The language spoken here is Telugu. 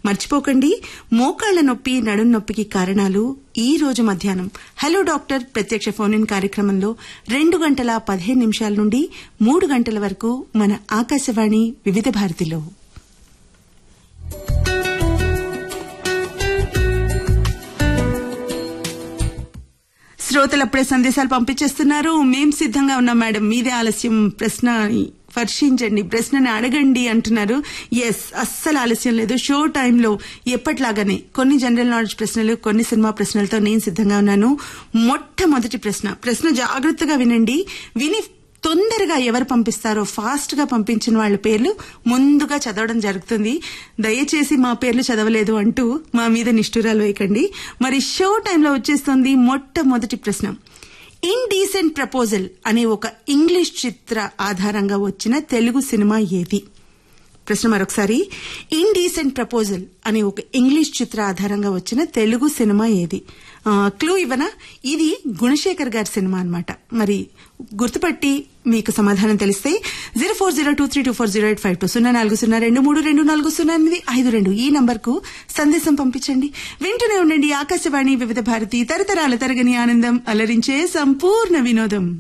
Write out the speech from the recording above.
మర్చిపోకండి మోకాళ్ల నొప్పి నడుం నొప్పికి కారణాలు ఈ రోజు మధ్యాహ్నం హలో డాక్టర్ ప్రత్యక్ష ఫోన్ ఇన్ కార్యక్రమంలో రెండు గంటల పదిహేను నిమిషాల నుండి మూడు గంటల వరకు మన ఆకాశవాణి వివిధ భారతిలో శ్రోతలు అప్పుడే సందేశాలు పంపించేస్తున్నారు మేం సిద్ధంగా ఉన్నాం మేడం మీదే ఆలస్యం ప్రశ్న వర్షించండి ప్రశ్నని అడగండి అంటున్నారు ఎస్ అస్సలు ఆలస్యం లేదు షో టైంలో ఎప్పట్లాగానే కొన్ని జనరల్ నాలెడ్జ్ ప్రశ్నలు కొన్ని సినిమా ప్రశ్నలతో నేను సిద్ధంగా ఉన్నాను మొట్టమొదటి ప్రశ్న ప్రశ్న జాగ్రత్తగా వినండి విని తొందరగా ఎవరు పంపిస్తారో ఫాస్ట్ గా పంపించిన వాళ్ళ పేర్లు ముందుగా చదవడం జరుగుతుంది దయచేసి మా పేర్లు చదవలేదు అంటూ మా మీద నిష్ఠురాలు వేయకండి మరి షో టైంలో వచ్చేస్తుంది మొట్టమొదటి ప్రశ్న ఇండీసెంట్ ప్రపోజల్ అనే ఒక ఇంగ్లీష్ చిత్ర ఆధారంగా వచ్చిన తెలుగు సినిమా ఏది ప్రశ్న మరొకసారి ఇండీసెంట్ ప్రపోజల్ అనే ఒక ఇంగ్లీష్ చిత్ర ఆధారంగా వచ్చిన తెలుగు సినిమా ఏది ఆ, క్లూ ఇవ్వనా ఇది గుణశేఖర్ గారి సినిమా అన్నమాట మరి గుర్తుపట్టి మీకు సమాధానం తెలిస్తే zero four zero two three two four zero eight five two సున్నా నాలుగు సున్నా రెండు మూడు రెండు నాలుగు సున్నా ఎనిమిది ఐదు రెండు ఈ నంబర్కు సందేశం పంపించండి వింటూనే ఉండండి ఆకాశవాణి వివిధ భారతి తరతరాల తరగని ఆనందం అలరించే సంపూర్ణ వినోదం